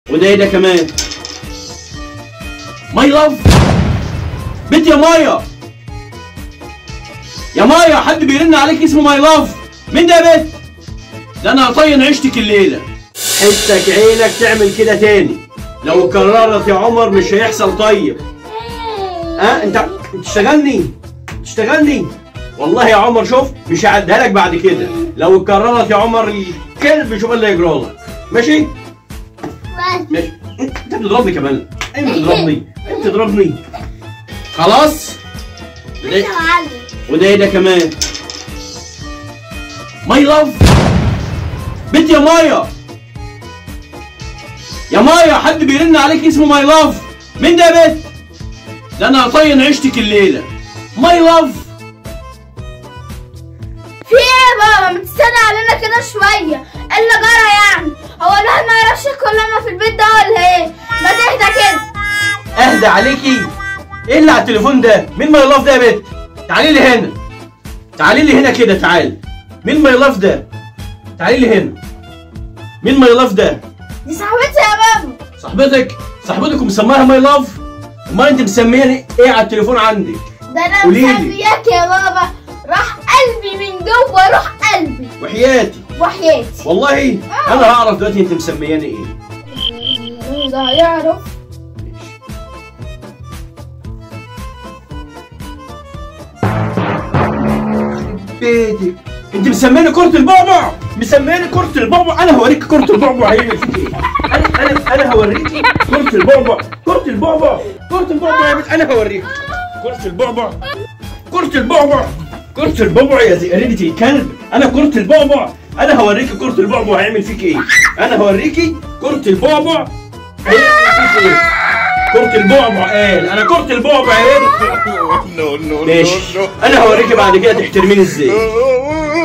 وده ايه ده كمان ماي لاف بنت يا مايا يا مايا حد بيرن عليك اسمه ماي لاف مين ده يا بنت ده انا هطين عيشتك الليله حسك عينك تعمل كده تاني لو كررت يا عمر مش هيحصل طيب ها انت تشتغلني تشتغلني والله يا عمر شوف مش هعديها لك بعد كده لو اتكررت يا عمر الكلب شوف اللي هيجرى لك ماشي ماشي انت بتضربني كمان ايوه بتضربني ايوه بتضربني خلاص وده يا معلم وده ايه ده كمان ماي لاف بنت يا مايا يا مايا حد بيرن عليك اسمه ماي لاف مين ده يا بنت ده انا هطين عيشتك الليله ماي لاف في ايه يا بابا ما تستنى علينا كده شويه ايه اللي جرى يعني هو الواحد ما يعرفش كلنا في البيت ده ولا ايه ما تهدى كده اهدى عليكي ايه اللي على التليفون ده مين ماي لاف ده يا بنت تعالي لي هنا تعالي لي هنا كده تعالي مين ماي لاف ده تعالي لي هنا مين ماي لاف ده دي صاحبتي يا بابا صاحبتك صاحبتك مسماها ماي لاف امال انت مسميها ايه على التليفون عندك ده انا قوليلي. مسمياك يا بابا راح قلبي من جوه روح قلبي وحياتي وحياتي والله انا هعرف دلوقتي انت مسمياني ايه ده هيعرف بيتك انت مسميني كرة البعبع مسميني كرة البعبع انا هوريك كرة البعبع هيعمل فيك ايه انا انا انا هوريكي كرة البعبع كرة البعبع كرة البعبع يا بنت انا هوريك كرة البعبع كرة البعبع كرة البعبع يا زئريدة الكلب انا كرة البعبع انا هوريكي كرة البعبع هيعمل فيك ايه انا هوريكي كرة البعبع هيعمل فيك ايه كرة البعبع قال انا كرة البعبع يا بنت no, no, ماشي no, no. انا هوريكي بعد كده تحترميني ازاي Oh,